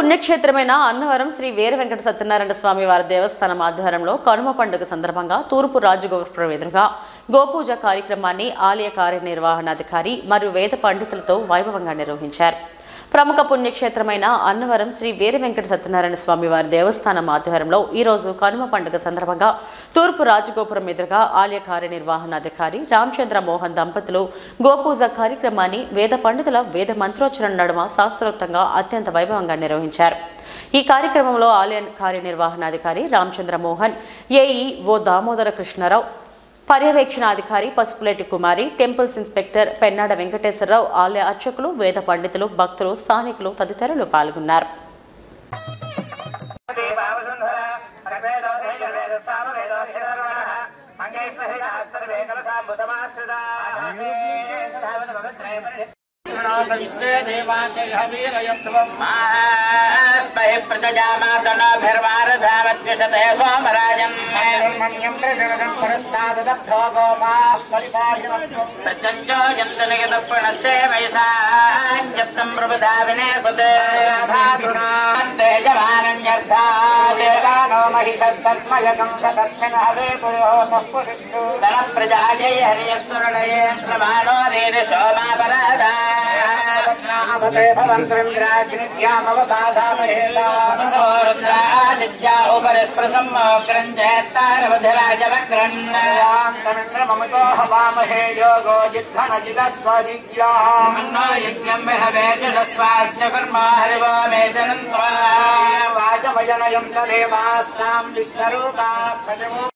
పుణ్యక్షేత్రమైన అన్నవరం శ్రీ వీర వెంకట సత్యనారాయణ స్వామి వారి దేవస్థానం ఆధ్వర్యంలో కనుమ పండుగ సందర్భంగా తూర్పు రాజగోపురం ఎదురుగా గోపూజ కార్యక్రమాన్ని ఆలయ కార్యనిర్వహణాధికారి మరియు వేద పండితులతో వైభవంగా నిర్వహించారు ప్రముఖ పుణ్యక్షేత్రమైన అన్నవరం శ్రీ వీర వెంకట సత్యనారాయణ స్వామి వారి దేవస్థానం ఆధ్వర్యంలో ఈ రోజు కనుమ పండుగ సందర్భంగా తూర్పు రాజగోపురం ఎదురుగా ఆలయ కార్యనిర్వహణాధికారి రామచంద్ర మోహన్ దంపతులు గోపూజ కార్యక్రమాన్ని వేద పండితుల వేద మంత్రోచ్చరణ నడుమ శాస్త్రోక్తంగా అత్యంత వైభవంగా నిర్వహించారు ఈ కార్యక్రమంలో ఆలయ కార్యనిర్వహణాధికారి రామచంద్ర మోహన్ ఏఈ ఓ దామోదర కృష్ణారావు పర్యవేక్షణాధికారి పసుపులేటి కుమారి టెంపుల్స్ ఇన్స్పెక్టర్ పెన్నాడ వెంకటేశ్వరరావు ఆలయ అర్చకులు వేద పండితులు భక్తులు స్థానికులు తదితరులు పాల్గొన్నారు ప్రజామార్దనభిర్వారధావద్విషతే సోమరాజం ప్రత్యంజో యంతనిగతర్పణస్తే వైశాంజప్తం ప్రబుధా వినేసుతే తేజమానన్యర్థాదేవానో మహిషత్మయకం సదక్షిణహవే పురోహతః ప్రజాజై హరియస్వరణయే శ్రమాణో రేణ శోమాపరాధా ృద్రాదిత్యా ఉపరిస్పృశమ్మోగ్రం చేత్తారవధిరాజవక్రన్నమతో హవామహే యోగో జిద్ధనజిదస్వదిజ్యాన్నో యజ్ఞం విహవేజస్వాస్య కర్మ హరివో మేదనం వాచమజనయం తదేవాస్తాం విష్ణరూపా